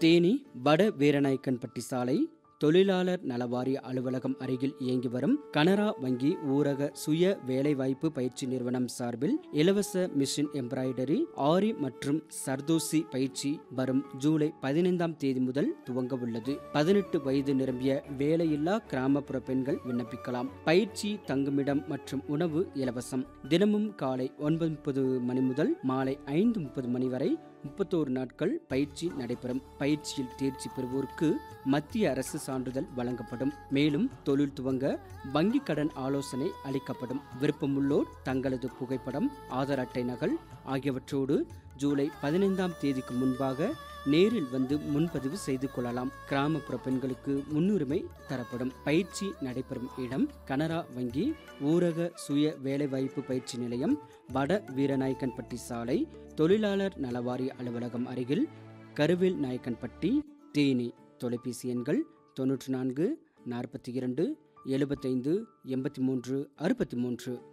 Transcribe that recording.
தேனி வட வீரநாயக்கன்பட்டி சாலை தொழிலாளர் நலவாரிய அலுவலகம் அருகில் இயங்கி வரும் கனரா வங்கி ஊரக சுய வேலைவாய்ப்பு பயிற்சி நிறுவனம் சார்பில் இலவச மிஷின் எம்ப்ராய்டரி ஆரி மற்றும் சர்தோசி பயிற்சி வரும் ஜூலை பதினைந்தாம் தேதி முதல் துவங்க உள்ளது பதினெட்டு வயது நிரம்பிய வேலையில்லா கிராமப்புற பெண்கள் விண்ணப்பிக்கலாம் பயிற்சி தங்குமிடம் மற்றும் உணவு இலவசம் தினமும் காலை ஒன்பது முப்பது மணி முதல் மாலை ஐந்து முப்பது மணி வரை முப்பத்தோரு நாட்கள் பயிற்சி நடைபெறும் பயிற்சியில் தேர்ச்சி பெறுவோருக்கு மத்திய அரசு சான்றிதழ் வழங்கப்படும் மேலும் தொழில் துவங்க வங்கி கடன் ஆலோசனை அளிக்கப்படும் விருப்பமுள்ளோர் தங்களது புகைப்படம் ஆதார் அட்டை நகல் ஆகியவற்றோடு ஜூலை பதினைந்தாம் தேதிக்கு முன்பாக நேரில் வந்து முன்பதிவு செய்து கொள்ளலாம் கிராமப்புற பெண்களுக்கு முன்னுரிமை தரப்படும் பயிற்சி நடைபெறும் இடம் கனரா வங்கி ஊரக சுய வேலைவாய்ப்பு பயிற்சி நிலையம் வட வீரநாயக்கன்பட்டி சாலை தொழிலாளர் நலவாரிய அலுவலகம் அருகில் கருவேல் நாயக்கன்பட்டி தேனி தொலைபேசி எண்கள் தொன்னூற்றி நான்கு நாற்பத்தி இரண்டு எழுபத்தைந்து எண்பத்தி மூன்று அறுபத்தி மூன்று